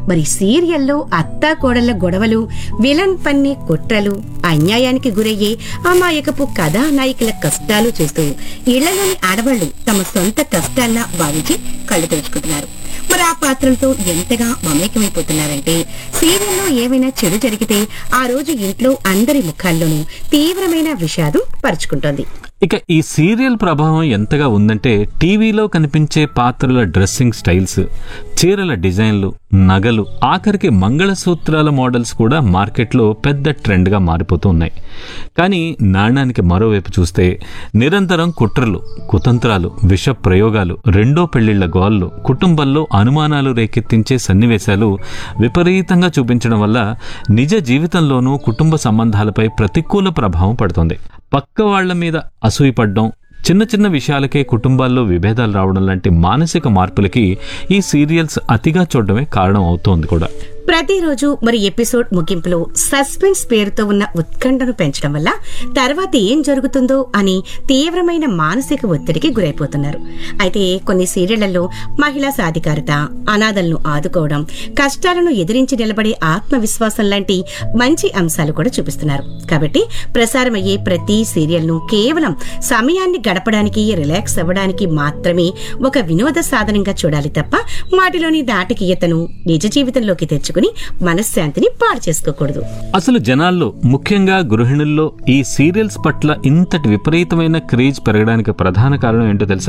మరి సీరియల్లో అత్తా కోడళ్ల గొడవలు విలన్ పన్ని కుట్రలు అన్యాయానికి గురయ్యే అమాయకపు కథానాయికల కష్టాలు చూస్తూ ఇళ్లలోని ఆడవాళ్లు తమ సొంత కష్టాల్లా భావించి కళ్ళు తెరుచుకుంటున్నారు మరి ఆ పాత్రలతో ఎంతగా మమేకమైపోతున్నారంటే సీరియల్లో ఏమైనా చెడు జరిగితే ఆ రోజు ఇంట్లో అందరి ముఖాల్లోనూ తీవ్రమైన విషాదం పరుచుకుంటోంది ఇక ఈ సీరియల్ ప్రభావం ఎంతగా ఉందంటే టీవీలో కనిపించే పాత్రల డ్రెస్సింగ్ స్టైల్స్ చీరల డిజైన్లు నగలు ఆఖరికి మంగళసూత్రాల మోడల్స్ కూడా మార్కెట్లో పెద్ద ట్రెండ్గా మారిపోతూ ఉన్నాయి కానీ నాణానికి మరోవైపు చూస్తే నిరంతరం కుట్రలు కుతంత్రాలు విష ప్రయోగాలు రెండో పెళ్లిళ్ల గోళ్ళు కుటుంబంలో అనుమానాలు రేకెత్తించే సన్నివేశాలు విపరీతంగా చూపించడం వల్ల నిజ జీవితంలోనూ కుటుంబ సంబంధాలపై ప్రతికూల ప్రభావం పడుతుంది పక్క వాళ్ల మీద అసూయపడ్డం చిన్న చిన్న విషయాలకే కుటుంబాల్లో విభేదాలు రావడం లాంటి మానసిక మార్పులకి ఈ సీరియల్స్ అతిగా చూడడమే కారణం అవుతోంది కూడా ప్రతిరోజు మరి ఎపిసోడ్ ముగింపులో సస్పెన్స్ పేరుతో ఉన్న ఉత్కంఠను పెంచడం వల్ల తర్వాత ఏం జరుగుతుందో అని తీవ్రమైన మానసిక ఒత్తిడికి గురైపోతున్నారు అయితే కొన్ని సీరియళ్లలో మహిళా సాధికారత అనాథలను ఆదుకోవడం కష్టాలను ఎదిరించి నిలబడే ఆత్మవిశ్వాసం లాంటి మంచి అంశాలు కూడా చూపిస్తున్నారు కాబట్టి ప్రసారమయ్యే ప్రతి సీరియల్ ను కేవలం సమయాన్ని గడపడానికి రిలాక్స్ అవ్వడానికి మాత్రమే ఒక వినోద సాధనంగా చూడాలి తప్ప వాటిలోని దాటకీయతను నిజ జీవితంలోకి తెచ్చుకుని మనశ్శాంతిని పాడు చేసుకోకూడదు అసలు జనాల్లో ముఖ్యంగా గృహిణుల్లో ఈ సీరియల్స్ పట్ల ఇంతటి విపరీతమైన క్రేజ్ పెరగడానికి ప్రధాన కారణం ఏంటో తెలుసా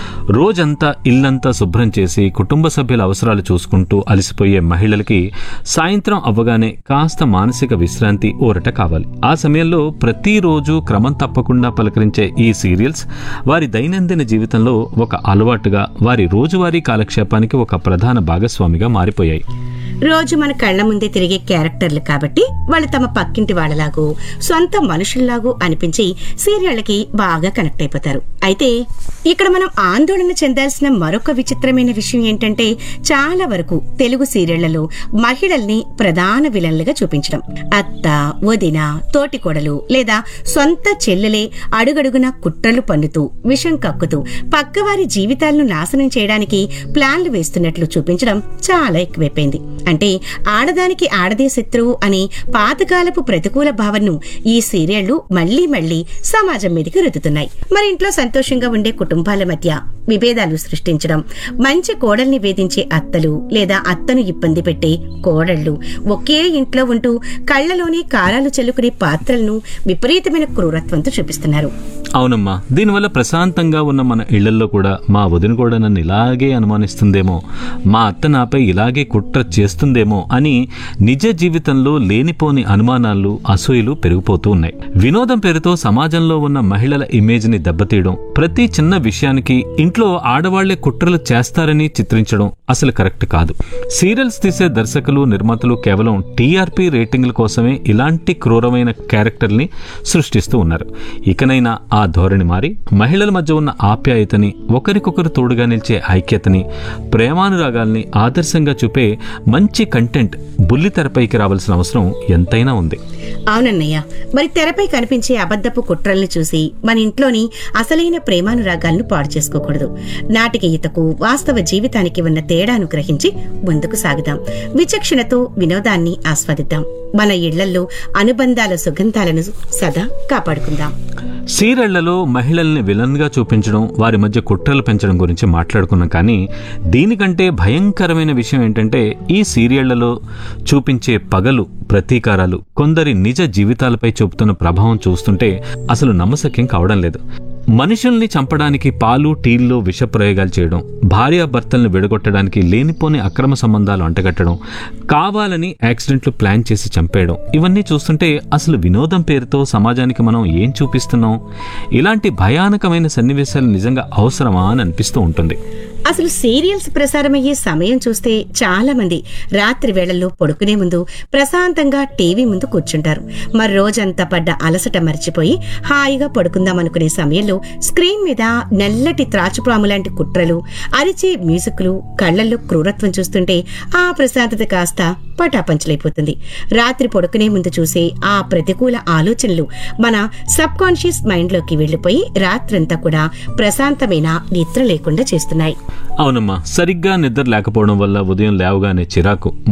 రోజంతా ఇల్లంతా శుభ్రం చేసి కుటుంబ సభ్యుల అవసరాలు చూసుకుంటూ అలసిపోయే మహిళలకి సాయంత్రం అవ్వగానే కాస్త మానసిక విశ్రాంతి ఊరట కావాలి ఆ సమయంలో ప్రతిరోజు క్రమం తప్పకుండా పలకరించే ఈ సీరియల్స్ వారి దైనందిన జీవితంలో ఒక అలవాటుగా వారి రోజువారీ కాలక్షేపానికి ఒక ప్రధాన భాగస్వామిగా మారిపోయాయి రోజు మన కళ్ళ ముందే తిరిగే క్యారెక్టర్లు కాబట్టి వాళ్ళు తమ పక్కింటి వాళ్ళలాగో సొంత మనుషుల్లాగో అనిపించి సీరియళ్లకి బాగా కనెక్ట్ అయిపోతారు అయితే ఇక్కడ మనం ఆందోళన చెందాల్సిన మరొక విచిత్రమైన విషయం ఏంటంటే చాలా వరకు తెలుగు సీరియళ్లలో మహిళల్ని ప్రధాన విలన్లుగా చూపించడం అత్త వదిన తోటికోడలు లేదా సొంత చెల్లెలే అడుగడుగున కుట్రలు పన్నుతూ విషం కక్కుతూ పక్కవారి జీవితాలను నాశనం చేయడానికి ప్లాన్లు వేస్తున్నట్లు చూపించడం చాలా ఎక్కువైపోయింది అంటే ఆడదానికి ఆడదే శత్రువు అనే పాతకాలపు ప్రతికూల భావనను ఈ సీరియళ్లు మళ్లీ మళ్లీ సమాజం మీదకి రుద్దుతున్నాయి మరి ఇంట్లో సంతోషంగా ఉండే కుటుంబాల మధ్య విభేదాలు సృష్టించడం మంచి కోడల్ని వేధించే అత్తలు లేదా అత్తను ఇబ్బంది పెట్టే కోడళ్లు ఒకే ఇంట్లో ఉంటూ కళ్లలోనే కారాలు చల్లుకునే పాత్రలను విపరీతమైన క్రూరత్వంతో చూపిస్తున్నారు అవునమ్మా దీనివల్ల ప్రశాంతంగా ఉన్న మన ఇళ్లలో కూడా మా వదిన కూడా నన్ను ఇలాగే అనుమానిస్తుందేమో మా అత్త నాపై ఇలాగే కుట్ర చేస్తుందేమో అని నిజ జీవితంలో లేనిపోని అనుమానాలు అసూయలు పెరిగిపోతూ ఉన్నాయి వినోదం పేరుతో సమాజంలో ఉన్న మహిళల ఇమేజ్ని దెబ్బతీయడం ప్రతి చిన్న విషయానికి ఇంట్లో ఆడవాళ్లే కుట్రలు చేస్తారని చిత్రించడం అసలు కరెక్ట్ కాదు సీరియల్స్ తీసే దర్శకులు నిర్మాతలు కేవలం టీఆర్పీ రేటింగ్ల కోసమే ఇలాంటి క్రూరమైన క్యారెక్టర్ని సృష్టిస్తూ ఉన్నారు ఇకనైనా ఆ ధోరణి మారి మహిళల మధ్య ఉన్న ఆప్యాయతని ఒకరికొకరు తోడుగా నిలిచే ఐక్యతని ప్రేమానురాగాల్ని ఆదర్శంగా చూపే మంచి కంటెంట్ బుల్లి తెరపైకి రావాల్సిన అవసరం ఎంతైనా ఉంది అవునన్నయ్య మరి తెరపై కనిపించే అబద్ధపు కుట్రల్ని చూసి మన ఇంట్లోని అసలైన ప్రేమానురాగాలను పాడు చేసుకోకూడదు నాటికీయతకు వాస్తవ జీవితానికి ఉన్న తేడాను గ్రహించి ముందుకు సాగుదాం విచక్షణతో వినోదాన్ని ఆస్వాదిద్దాం మన ఇళ్లల్లో అనుబంధాల సుగంధాలను సదా కాపాడుకుందాం సీరియళ్లలో మహిళల్ని విలన్గా చూపించడం వారి మధ్య కుట్రలు పెంచడం గురించి మాట్లాడుకున్నాం కానీ దీనికంటే భయంకరమైన విషయం ఏంటంటే ఈ సీరియళ్లలో చూపించే పగలు ప్రతీకారాలు కొందరి నిజ జీవితాలపై చూపుతున్న ప్రభావం చూస్తుంటే అసలు నమ్మశక్యం కావడం లేదు మనుషుల్ని చంపడానికి పాలు టీల్లో విషప్రయోగాలు చేయడం భార్యాభర్తల్ని విడగొట్టడానికి లేనిపోని అక్రమ సంబంధాలు అంటగట్టడం కావాలని యాక్సిడెంట్లు ప్లాన్ చేసి చంపేయడం ఇవన్నీ చూస్తుంటే అసలు వినోదం పేరుతో సమాజానికి మనం ఏం చూపిస్తున్నాం ఇలాంటి భయానకమైన సన్నివేశాలు నిజంగా అవసరమా అని అనిపిస్తూ ఉంటుంది అసలు సీరియల్స్ ప్రసారమయ్యే సమయం చూస్తే చాలా మంది రాత్రి వేళల్లో పడుకునే ముందు ప్రశాంతంగా టీవీ ముందు కూర్చుంటారు మరి రోజంతా పడ్డ అలసట మర్చిపోయి హాయిగా పడుకుందాం అనుకునే సమయంలో స్క్రీన్ మీద నల్లటి త్రాచుపాము లాంటి కుట్రలు అరిచే మ్యూజిక్లు కళ్లల్లో క్రూరత్వం చూస్తుంటే ఆ ప్రశాంతత కాస్త పటాపంచలైపోతుంది రాత్రి పడుకునే ముందు చూసే ఆ ప్రతికూల ఆలోచనలు మన సబ్ కాన్షియస్ మైండ్ లోకి వెళ్లిపోయి రాత్రంతా కూడా ప్రశాంతమైన నిద్ర లేకుండా చేస్తున్నాయి అవునమ్మా సరిగ్గా నిద్ర లేకపోవడం వల్ల ఉదయం లేవగానే చిరాకు